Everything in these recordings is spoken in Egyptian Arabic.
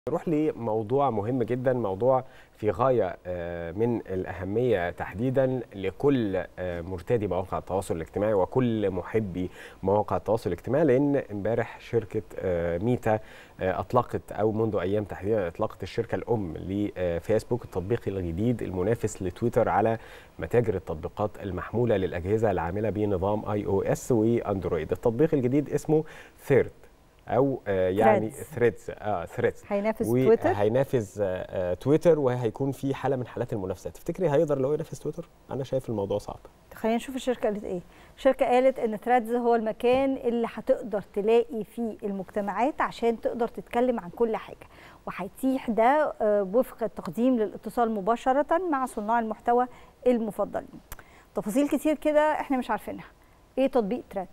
نروح لموضوع مهم جدا موضوع في غاية آه، من الأهمية تحديدا لكل آه، مرتدي مواقع التواصل الاجتماعي وكل محبي مواقع التواصل الاجتماعي لأن امبارح شركة آه، ميتا أطلقت أو منذ أيام تحديدا أطلقت الشركة الأم لفيسبوك التطبيق الجديد المنافس لتويتر على متاجر التطبيقات المحمولة للأجهزة العاملة بنظام اي او اس واندرويد التطبيق الجديد اسمه ثيرد او آه، يعني ثريدز اه ثريدز هينافس تويتر هينافس آه، آه، تويتر وهيكون في حاله من حالات المنافسه تفتكري هيقدر لو ينافس تويتر انا شايف الموضوع صعب خلينا نشوف الشركه قالت ايه الشركه قالت ان ثريدز هو المكان اللي هتقدر تلاقي فيه المجتمعات عشان تقدر تتكلم عن كل حاجه وهيتيح ده وفق التقديم للاتصال مباشره مع صناع المحتوى المفضلين تفاصيل كتير كده احنا مش عارفينها ايه تطبيق ثريدز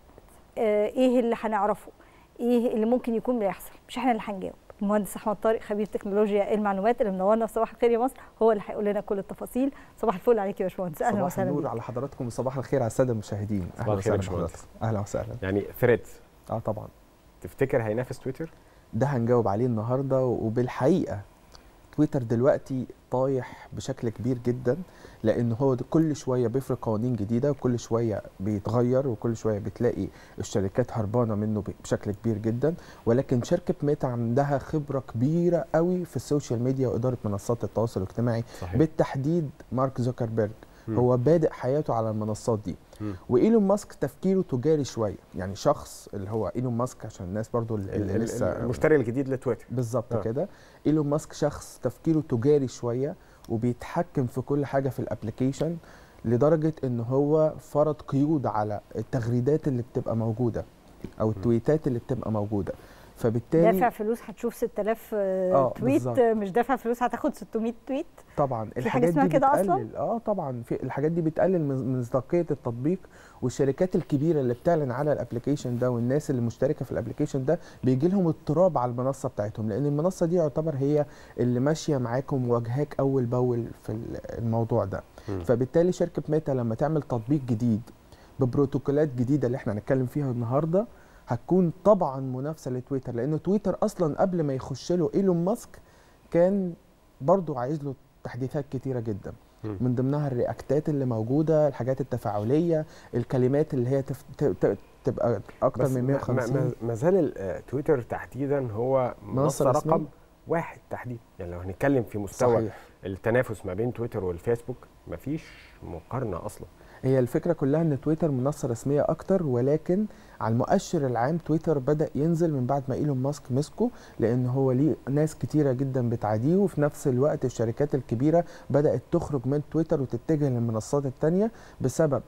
ايه اللي هنعرفه ايه اللي ممكن يكون بيحصل مش احنا اللي هنجاوب المهندس احمد طارق خبير تكنولوجيا المعلومات اللي منورنا في صباح الخير يا مصر هو اللي هيقول لنا كل التفاصيل صباح الفل عليك يا باشمهندس اهلا وسهلا صباح النور على حضراتكم وصباح الخير على الساده المشاهدين اهلا وسهلا باشمهندس اهلا وسهلا يعني ثريدز اه طبعا تفتكر هينافس تويتر ده هنجاوب عليه النهارده وبالحقيقه تويتر دلوقتي طايح بشكل كبير جدا لان هو كل شويه بيفرض قوانين جديده وكل شويه بيتغير وكل شويه بتلاقي الشركات هربانه منه بشكل كبير جدا ولكن شركه ميتا عندها خبره كبيره قوي في السوشيال ميديا واداره منصات التواصل الاجتماعي صحيح. بالتحديد مارك زوكربيرج هو بادئ حياته على المنصات دي وايلون ماسك تفكيره تجاري شويه يعني شخص اللي هو ايلون ماسك عشان الناس برضو اللي لسه المشتري الجديد لتويتر بالظبط آه. كده ايلون ماسك شخص تفكيره تجاري شويه وبيتحكم في كل حاجه في الابلكيشن لدرجه ان هو فرض قيود على التغريدات اللي بتبقى موجوده او التويتات اللي بتبقى موجوده فبالتالي دافع فلوس هتشوف 6000 آه تويت بالزبط. مش دافع فلوس هتاخد 600 تويت طبعا في حاجه اسمها كده اصلا اه طبعا في الحاجات دي بتقلل من مصداقيه التطبيق والشركات الكبيره اللي بتعلن على الابلكيشن ده والناس اللي مشتركه في الابلكيشن ده بيجي لهم اضطراب على المنصه بتاعتهم لان المنصه دي يعتبر هي اللي ماشيه معاكم مواجهاك اول باول في الموضوع ده م. فبالتالي شركه ميتا لما تعمل تطبيق جديد ببروتوكولات جديده اللي احنا هنتكلم فيها النهارده هتكون طبعا منافسه لتويتر لان تويتر اصلا قبل ما يخش له ايلون ماسك كان برضه عايز له تحديثات كتيره جدا من ضمنها الرياكتات اللي موجوده الحاجات التفاعليه الكلمات اللي هي تف... تبقى اكتر من 150 ما زال تويتر تحديدا هو منصه رقم واحد تحديدا يعني لو هنتكلم في مستوى صحيح. التنافس ما بين تويتر والفيسبوك مفيش مقارنه اصلا هي الفكره كلها ان تويتر منصه رسميه اكتر ولكن على المؤشر العام تويتر بدا ينزل من بعد ما ايلون ماسك مسكه لان هو ليه ناس كتيره جدا بتعاديه وفي نفس الوقت الشركات الكبيره بدات تخرج من تويتر وتتجه للمنصات الثانيه بسبب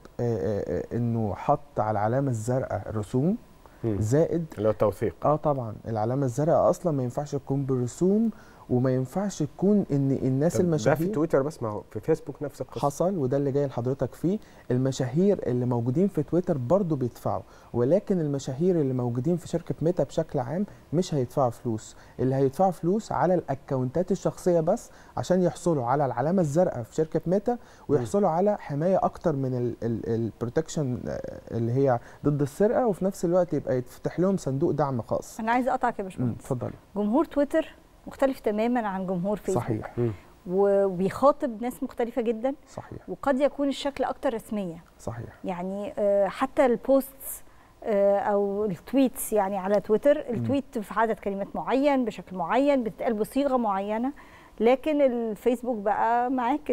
انه حط على العلامه الزرقاء رسوم زائد اللي هو التوثيق اه طبعا العلامه الزرقاء اصلا ما ينفعش تكون برسوم وما ينفعش تكون ان الناس المشاهير ده في تويتر بس ما هو في فيسبوك نفس القصه حصل وده اللي جاي لحضرتك فيه المشاهير اللي موجودين في تويتر برضو بيدفعوا ولكن المشاهير اللي موجودين في شركه ميتا بشكل عام مش هيدفعوا فلوس اللي هيدفعوا فلوس على الاكونتات الشخصيه بس عشان يحصلوا على العلامه الزرقاء في شركه ميتا ويحصلوا م. على حمايه اكتر من البروتكشن اللي هي ضد السرقه وفي نفس الوقت يبقى يتفتح لهم صندوق دعم خاص انا عايزه اقطعك يا باشمهندس اتفضلي جمهور تويتر مختلف تماما عن جمهور فيسبوك صحيح وبيخاطب ناس مختلفه جدا صحيح وقد يكون الشكل اكتر رسميه صحيح يعني حتى البوستس او التويتس يعني على تويتر التويت في عدد كلمات معين بشكل معين بتتقال بصيغه معينه لكن الفيسبوك بقى معاك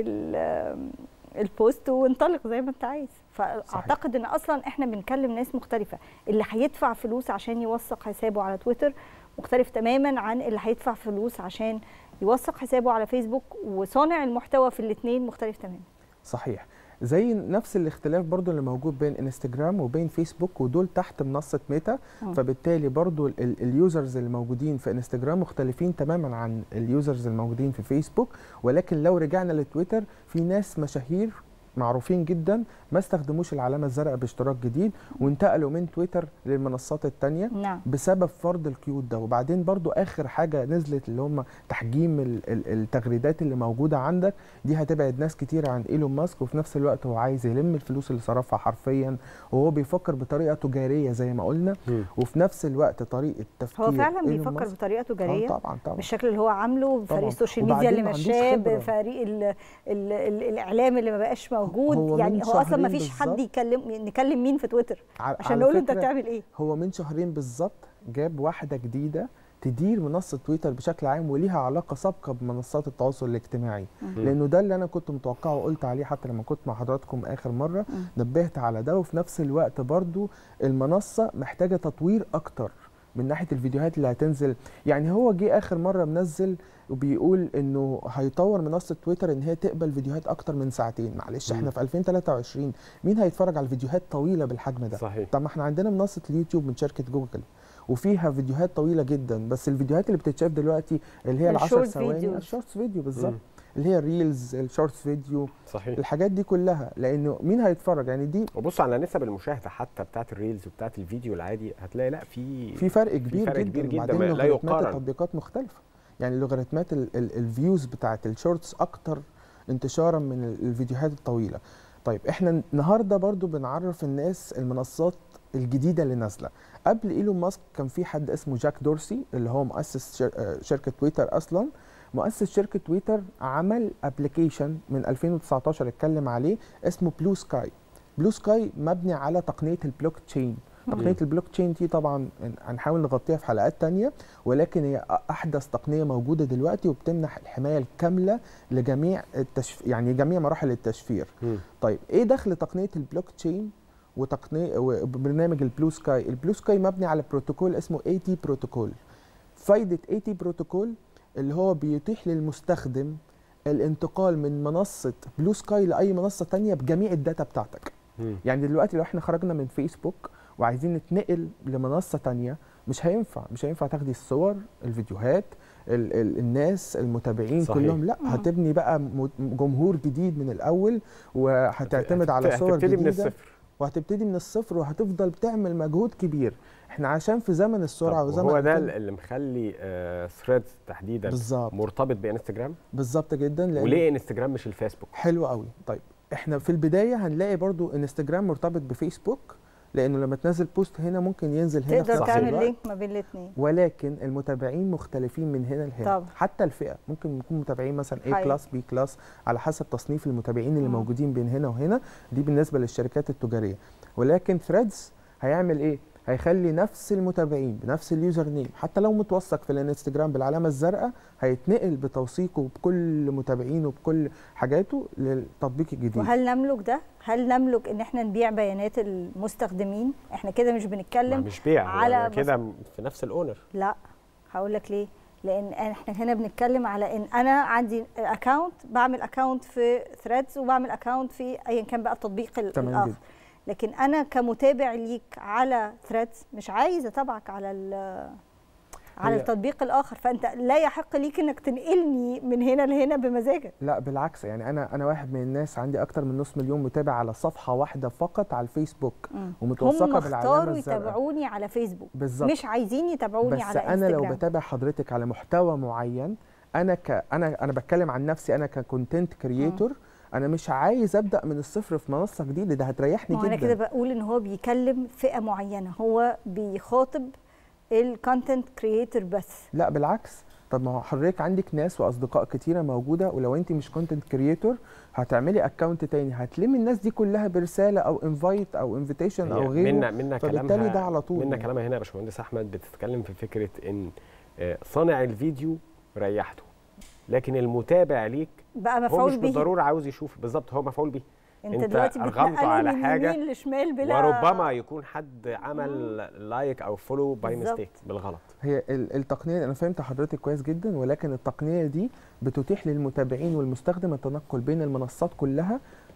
البوست وانطلق زي ما انت عايز فاعتقد ان اصلا احنا بنكلم ناس مختلفه اللي هيدفع فلوس عشان يوثق حسابه على تويتر مختلف تماما عن اللي هيدفع فلوس عشان يوثق حسابه على فيسبوك وصانع المحتوى في الاثنين مختلف تماما صحيح زي نفس الاختلاف برضو اللي موجود بين انستجرام وبين فيسبوك ودول تحت منصه ميتا م. فبالتالي برضو اليوزرز اللي موجودين في انستجرام مختلفين تماما عن اليوزرز الموجودين في فيسبوك ولكن لو رجعنا لتويتر في ناس مشاهير معروفين جدا ما استخدموش العلامه الزرقاء باشتراك جديد وانتقلوا من تويتر للمنصات التانية نعم بسبب فرض القيود ده وبعدين برضو اخر حاجه نزلت اللي هم تحجيم ال- ال- التغريدات اللي موجوده عندك دي هتبعد ناس كتير عن ايلون ماسك وفي نفس الوقت هو عايز يلم الفلوس اللي صرفها حرفيا وهو بيفكر بطريقه تجاريه زي ما قلنا مم. وفي نفس الوقت طريقه تفكير هو فعلا إيلون بيفكر ماسك- بطريقه تجاريه آه طبعا طبعا بالشكل اللي هو عامله بفريق طبعاً. السوشيال ميديا وبعدين اللي ما عندوش مشاه خبرة. بفريق ال ال ال الاعلام اللي ما بقاش موجود هو من يعني هو اصلا ما شهرين فيش حد بالظبط. يكلم نكلم مين في تويتر ع- عشان على نقول له انت فكرة بتعمل ايه هو من شهرين بالظبط جاب واحده جديده تدير منصه تويتر بشكل عام وليها علاقه سابقه بمنصات التواصل الاجتماعي لانه ده اللي انا كنت متوقعه وقلت عليه حتى لما كنت مع حضراتكم اخر مره نبهت على ده وفي نفس الوقت برضو المنصه محتاجه تطوير اكتر من ناحيه الفيديوهات اللي هتنزل يعني هو جه اخر مره منزل وبيقول انه هيطور منصه تويتر ان هي تقبل فيديوهات اكتر من ساعتين معلش مم. احنا في 2023 مين هيتفرج على فيديوهات طويله بالحجم ده صحيح طب ما احنا عندنا منصه اليوتيوب من شركه جوجل وفيها فيديوهات طويله جدا بس الفيديوهات اللي بتتشاف دلوقتي اللي هي ال 10 الشورت ثواني فيديوز. الشورتس فيديو بالظبط مم. اللي هي الريلز الشورتس فيديو صحيح الحاجات دي كلها لانه مين هيتفرج يعني دي وبص على نسب المشاهده حتى بتاعت الريلز وبتاعت الفيديو العادي هتلاقي لا في في فرق كبير فرق جدا كبير جدا، وبعدين ما- لا لوغاريتمات يقارن. التطبيقات مختلفه يعني لوغاريتمات ال- ال- الفيوز بتاعت الشورتس اكتر انتشارا من ال- الفيديوهات الطويله طيب احنا النهارده برضو بنعرف الناس المنصات الجديده اللي نازله قبل ايلون ماسك كان في حد اسمه جاك دورسي اللي هو مؤسس شر- آه، شركه تويتر اصلا مؤسس شركه تويتر عمل ابلكيشن من 2019 اتكلم عليه اسمه بلو سكاي بلو سكاي مبني على تقنيه البلوك تشين تقنيه البلوك تشين دي طبعا هنحاول نغطيها في حلقات تانية ولكن هي احدث تقنيه موجوده دلوقتي وبتمنح الحمايه الكامله لجميع التشف... يعني جميع مراحل التشفير مم. طيب ايه دخل تقنيه البلوك تشين وتقنيه وبرنامج البلو سكاي البلو سكاي مبني على بروتوكول اسمه اي تي بروتوكول فايده اي تي بروتوكول اللي هو بيتيح للمستخدم الانتقال من منصه بلو سكاي لاي منصه تانية بجميع الداتا بتاعتك مم. يعني دلوقتي لو احنا خرجنا من فيسبوك وعايزين نتنقل لمنصه تانية مش هينفع مش هينفع تاخدي الصور الفيديوهات ال ال الناس المتابعين صحيح. كلهم لا مم. هتبني بقى م- جمهور جديد من الاول وهتعتمد على هتبت- صور هتبتدي جديده من الصفر وهتبتدي من الصفر وهتفضل بتعمل مجهود كبير احنا عشان في زمن السرعه طب وزمن هو ده الكل- اللي مخلي ثريدز تحديدا بالظبط مرتبط بانستجرام بالظبط جدا لان وليه انستجرام مش الفيسبوك حلو قوي طيب احنا في البدايه هنلاقي برضو انستجرام مرتبط بفيسبوك لانه لما تنزل بوست هنا ممكن ينزل هنا في تقدر نفس تعمل الوقت. لينك ما بين الاثنين ولكن المتابعين مختلفين من هنا لهنا طبعا. حتى الفئه ممكن يكون متابعين مثلا A حقيقي. كلاس B كلاس على حسب تصنيف المتابعين اللي مم. موجودين بين هنا وهنا دي بالنسبه للشركات التجاريه ولكن ثريدز هيعمل ايه هيخلي نفس المتابعين بنفس اليوزر نيم حتى لو متوثق في الانستجرام بالعلامه الزرقاء هيتنقل بتوثيقه بكل متابعينه بكل حاجاته للتطبيق الجديد وهل نملك ده؟ هل نملك ان احنا نبيع بيانات المستخدمين؟ احنا كده مش ما بنتكلم مش بيع على على بس- كده في نفس الاونر لا هقول لك ليه؟ لان احنا هنا بنتكلم على ان انا عندي اكونت بعمل اكونت في ثريدز وبعمل اكونت في ايا كان بقى التطبيق ال- تمام الاخر جدا. لكن انا كمتابع ليك على ثريدز مش عايزه اتابعك على ال- على هي- التطبيق الاخر فانت لا يحق ليك انك تنقلني من هنا لهنا بمزاجك لا بالعكس يعني انا انا واحد من الناس عندي اكتر من نص مليون متابع على صفحه واحده فقط على الفيسبوك هم ومتوثقه بالعلامه اختاروا الزرقاء يتابعوني على فيسبوك بالظبط مش عايزين يتابعوني بس على انا لو انستجرام بتابع حضرتك على محتوى معين انا ك انا انا بتكلم عن نفسي انا ككونتنت كرييتور انا مش عايز ابدا من الصفر في منصه جديده ده هتريحني ما هو جدا انا كده بقول ان هو بيكلم فئه معينه هو بيخاطب الكونتنت كرييتور بس لا بالعكس طب ما هو حضرتك عندك ناس واصدقاء كتيره موجوده ولو انت مش كونتنت كرييتور هتعملي اكونت تاني هتلمي الناس دي كلها برساله او انفايت او انفيتيشن او غيره منا منا فبالتالي كلامها ده على طول منا يعني. كلامها هنا يا باشمهندس احمد بتتكلم في فكره ان آه، صانع الفيديو ريحته لكن المتابع ليك بقى هو مش مفعول به بالضروره عاوز يشوف بالظبط هو مفعول به انت, انت دلوقتي أرغمته بتنقله على من حاجة يمين لشمال بلا وربما يكون حد عمل لايك او فولو باي بالظبط. ميستيك بالغلط هي ال- التقنيه انا فهمت حضرتك كويس جدا ولكن التقنيه دي بتتيح للمتابعين والمستخدم التنقل بين المنصات كلها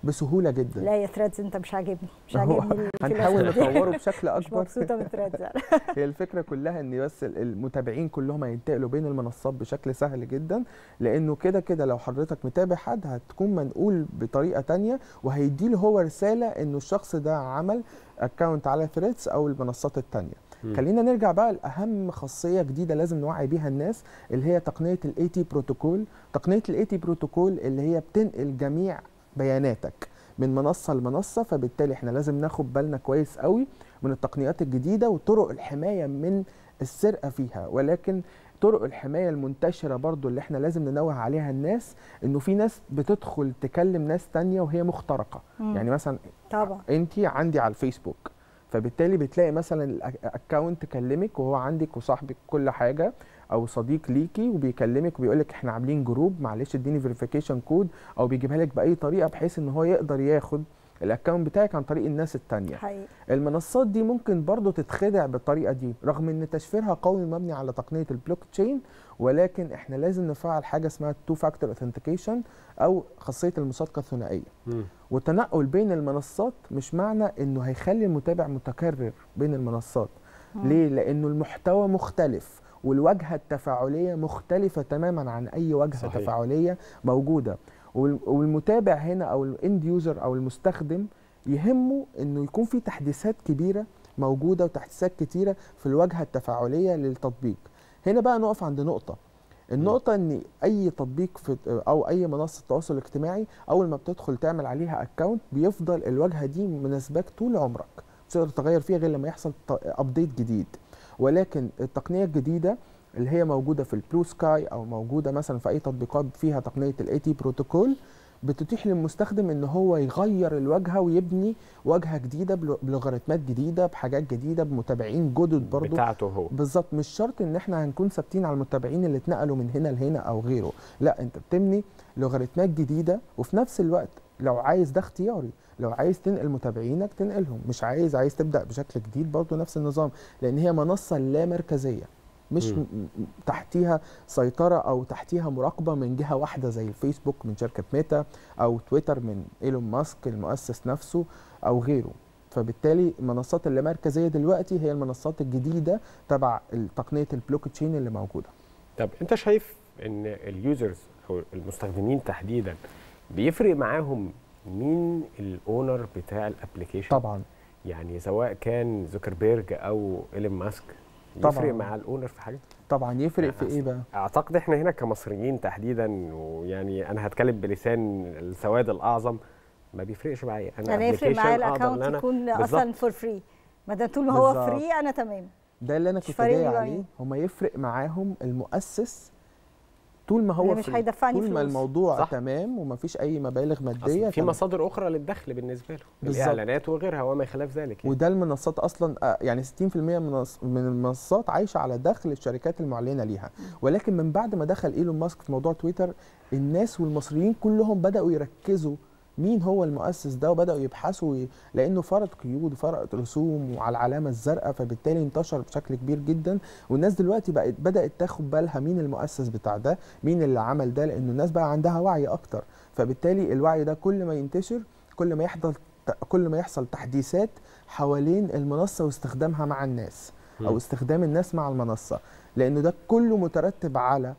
بسهوله جدا لا يا ثريدز انت مش عاجبني مش هو عاجبني هنحاول الفلسفة دي. نطوره بشكل مش اكبر مبسوطه من ثريدز أنا. هي الفكره كلها ان بس ال- المتابعين كلهم هينتقلوا بين المنصات بشكل سهل جدا لانه كده كده لو حضرتك متابع حد هتكون منقول بطريقه تانية وهيديله هو رساله انه الشخص ده عمل اكونت على ثريدز او المنصات التانية مم. خلينا نرجع بقى لاهم خاصيه جديده لازم نوعي بيها الناس اللي هي تقنيه الاي تي بروتوكول تقنيه الاي تي بروتوكول اللي هي بتنقل جميع بياناتك من منصه لمنصه فبالتالي احنا لازم ناخد بالنا كويس قوي من التقنيات الجديده وطرق الحمايه من السرقه فيها ولكن طرق الحمايه المنتشره برضو اللي احنا لازم ننوه عليها الناس انه في ناس بتدخل تكلم ناس تانية وهي مخترقه مم. يعني مثلا طبعا انت عندي على الفيسبوك فبالتالي بتلاقي مثلا الاكونت كلمك وهو عندك وصاحبك كل حاجه او صديق ليكي وبيكلمك وبيقول لك احنا عاملين جروب معلش اديني فيريفيكيشن كود او بيجيبها لك باي طريقه بحيث ان هو يقدر ياخد الاكونت بتاعك عن طريق الناس التانية حقيقي المنصات دي ممكن برضو تتخدع بالطريقه دي رغم ان تشفيرها قوي مبني على تقنيه البلوك تشين ولكن احنا لازم نفعل حاجه اسمها تو فاكتور اوثنتيكيشن او خاصيه المصادقه الثنائيه مم. والتنقل بين المنصات مش معنى انه هيخلي المتابع متكرر بين المنصات مم. ليه لانه المحتوى مختلف والواجهه التفاعليه مختلفه تماما عن اي واجهه صحيح. صحيح. تفاعليه موجوده وال- والمتابع هنا او الاند يوزر او المستخدم يهمه انه يكون في تحديثات كبيره موجوده وتحديثات كتيره في الواجهه التفاعليه للتطبيق هنا بقى نقف عند نقطه النقطة ان اي تطبيق في او اي منصة تواصل اجتماعي اول ما بتدخل تعمل عليها اكونت بيفضل الواجهة دي مناسباك طول عمرك مش تقدر تغير فيها غير لما يحصل ابديت جديد ولكن التقنية الجديدة اللي هي موجودة في البلو سكاي او موجودة مثلا في اي تطبيقات فيها تقنية الاي تي بروتوكول بتتيح للمستخدم ان هو يغير الواجهه ويبني واجهه جديده بلو- بلوغاريتمات جديده بحاجات جديده بمتابعين جدد برضو بتاعته هو بالظبط مش شرط ان احنا هنكون ثابتين على المتابعين اللي اتنقلوا من هنا لهنا او غيره لا انت بتبني لوغاريتمات جديده وفي نفس الوقت لو عايز ده اختياري لو عايز تنقل متابعينك تنقلهم مش عايز عايز تبدا بشكل جديد برضه نفس النظام لان هي منصه لا مركزيه مش مم. م- م- تحتيها سيطره او تحتيها مراقبه من جهه واحده زي الفيسبوك من شركه ميتا او تويتر من ايلون ماسك المؤسس نفسه او غيره فبالتالي المنصات اللامركزيه دلوقتي هي المنصات الجديده تبع تقنيه البلوك تشين اللي موجوده طب انت شايف ان اليوزرز او المستخدمين تحديدا بيفرق معاهم مين الاونر بتاع الابلكيشن طبعا يعني سواء كان زوكربيرج او ايلون ماسك يفرق طبعاً. مع الاونر في حاجه طبعا يفرق في أصل ايه بقى اعتقد احنا هنا كمصريين تحديدا ويعني انا هتكلم بلسان السواد الاعظم ما بيفرقش معايا انا انا يفرق معايا application أقدر إن الاكونت أنا- يكون بالظبط. اصلا فور فري ما دام طول ما هو بالظبط. فري انا تمام ده اللي انا مش كنت فارق جاي لي بقى عليه مين. هما يفرق معاهم المؤسس طول ما هو اللي مش free. هيدفعني طول ما فلوس. الموضوع صح. صح. تمام ومفيش اي مبالغ ماديه أصل في فأنا- مصادر اخرى للدخل بالنسبه له بالظبط. الاعلانات وغيرها وما خلاف ذلك يعني. وده المنصات اصلا آه، يعني 60% من الص- من المنصات عايشه على دخل الشركات المعلنه ليها ولكن من بعد ما دخل ايلون ماسك في موضوع تويتر الناس والمصريين كلهم بداوا يركزوا مين هو المؤسس ده وبداوا يبحثوا ي- لانه فرض قيود وفرض رسوم وعلى العلامه الزرقاء فبالتالي انتشر بشكل كبير جدا والناس دلوقتي بقت بدات تاخد بالها مين المؤسس بتاع ده مين اللي عمل ده لانه الناس بقى عندها وعي اكتر فبالتالي الوعي ده كل ما ينتشر كل ما يحصل كل ما يحصل تحديثات حوالين المنصه واستخدامها مع الناس او مم. استخدام الناس مع المنصه لانه ده كله مترتب على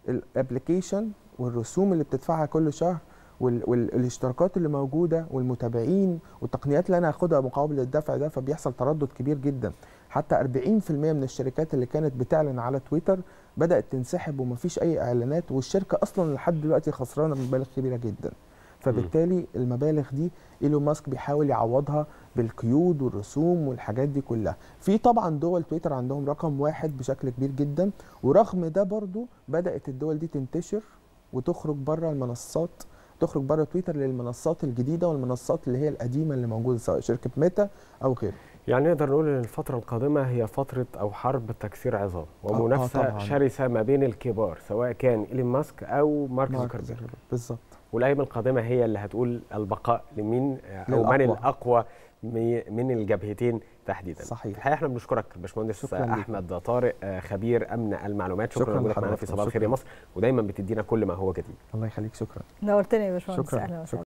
الابلكيشن والرسوم اللي بتدفعها كل شهر وال- وال- والاشتراكات اللي موجوده والمتابعين والتقنيات اللي انا هاخدها مقابل الدفع ده فبيحصل تردد كبير جدا حتى 40% من الشركات اللي كانت بتعلن على تويتر بدات تنسحب ومفيش اي اعلانات والشركه اصلا لحد دلوقتي خسرانه مبالغ كبيره جدا فبالتالي المبالغ دي ايلون ماسك بيحاول يعوضها بالقيود والرسوم والحاجات دي كلها في طبعا دول تويتر عندهم رقم واحد بشكل كبير جدا ورغم ده برضو بدات الدول دي تنتشر وتخرج بره المنصات تخرج بره تويتر للمنصات الجديده والمنصات اللي هي القديمه اللي موجوده سواء شركه ميتا او غيره يعني نقدر نقول ان الفتره القادمه هي فتره او حرب تكسير عظام ومنافسه طبعاً. شرسه ما بين الكبار سواء كان ايلون ماسك او مارك مارك زوكربيرج زوكربيرج. بالظبط والايام القادمه هي اللي هتقول البقاء لمين او من للأقوى. الاقوى مي- من الجبهتين تحديدا صحيح. في الحقيقه احنا بنشكرك باشمهندس شكراً ليك. احمد طارق آه، خبير امن المعلومات شكرا, شكراً لوجودك معنا لحضرتك. في صباح الخير يا شكراً. مصر ودايما بتدينا كل ما هو جديد الله يخليك شكرا نورتني يا باشمهندس شكراً. اهلا وسهلا شكراً.